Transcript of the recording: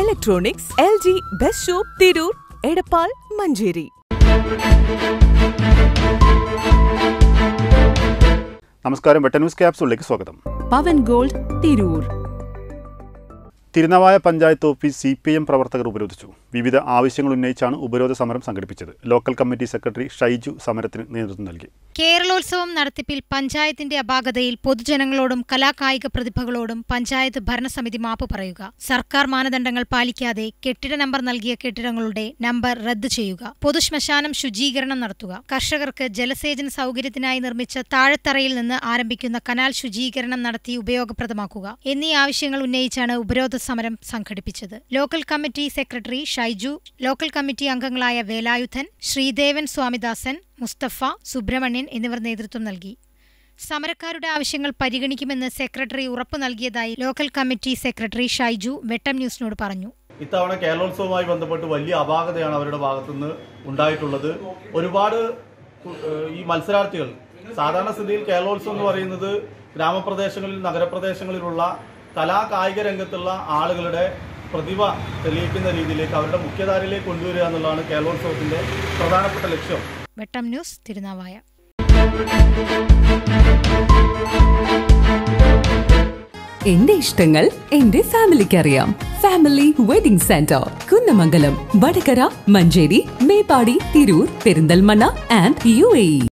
electronics L G best shop Tirur Edappal Manjeri നമസ്കാരം വെട്ട news ക്യാപ്സുകളിലേക്ക് സ്വാഗതം Pavan gold Tirur Tirunavaya panchayat office C P M പ്രവർത്തകർ ഉപരോധിച്ചു വിവിധ ആവശ്യങ്ങൾ ഉന്നയിച്ചാണ് ഉപരോധ സമരം സംഘടിപ്പിച്ചത് ലോക്കൽ കമ്മിറ്റി സെക്രട്ടറി ഷൈജു സമരത്തിന് നേതൃത്വം നൽകി കേരളോത്സവം നടത്തിപ്പിൽ പഞ്ചായത്തിന്റെ അപാകതയിൽ പൊതുജനങ്ങളോടും കലാകായിക പ്രതിഭകളോടും പഞ്ചായത്ത് ഭരണസമിതി മാപ്പ് പറയുക സർക്കാർ മാനദണ്ഡങ്ങൾ പാലിക്കാതെ കെട്ടിട നമ്പർ നൽകിയ കെട്ടിടങ്ങളുടെ നമ്പർ റദ്ദു ചെയ്യുക പൊതുശ്മശാനം ശുചീകരണം നടത്തുക കർഷകർക്ക് ജലസേചന സൗകര്യത്തിനായി നിർമ്മിച്ച താഴെത്തറയിൽ നിന്ന് ആരംഭിക്കുന്ന കനാൽ ശുചീകരണം നടത്തി ഉപയോഗപ്രദമാക്കുക എന്നീ ആവശ്യങ്ങൾ ഉന്നയിച്ചാണ് ഉപരോധ സമരം സംഘടിപ്പിച്ചത് local committee secretary Shaiju local committee അംഗങ്ങളായ വേലായുധൻ ശ്രീദേവൻ സ്വാമിദാസൻ മുസ്തഫ സുബ്രഹ്മണ്യൻ എന്നിവർ നേതൃത്വം നൽകി സമരക്കാരുടെ ആവശ്യങ്ങൾ പരിഗണിക്കുമെന്ന് സെക്രട്ടറി ഉറപ്പു നൽകിയതായി ലോക്കൽ കമ്മിറ്റി സെക്രട്ടറി ഷൈജു വെട്ടം ന്യൂസിനോട് പറഞ്ഞു ഇത്തവണ കേരളോത്സവവുമായി ബന്ധപ്പെട്ട് വലിയ അപാകതയാണ് അവരുടെ ഭാഗത്തുനിന്ന് ഉണ്ടായിട്ടുള്ളത് ഒരുപാട് കു- ഏഹ് ഈ മത്സരാർത്ഥികൾ സാധാരണ സ്ഥിതിയിൽ കേരളോത്സവം എന്ന് പറയുന്നത് ഗ്രാമപ്രദേശങ്ങളിൽ നഗരപ്രദേശങ്ങളിലുള്ള കലാ കായിക രംഗത്തുള്ള ആളുകളുടെ പ്രതിഭ തെളിയിക്കുന്ന രീതിയിലേക്ക് അവരുടെ മുഖ്യധാരയിലേക്ക് കൊണ്ടുവരിക എന്നുള്ളതാണ് കേരളോത്സവത്തിന്റെ പ്രധാനപ്പെട്ട ലക്ഷ്യം വെട്ടം ന്യൂസ് തിരുനാവായ എന്റെ ഇഷ്ടങ്ങൾ എന്റെ ഫാമിലിക്ക് അറിയാം family wedding centre Kunnamangalam Vadakara Manjeri Meppadi Tirur Perinthalmanna and U A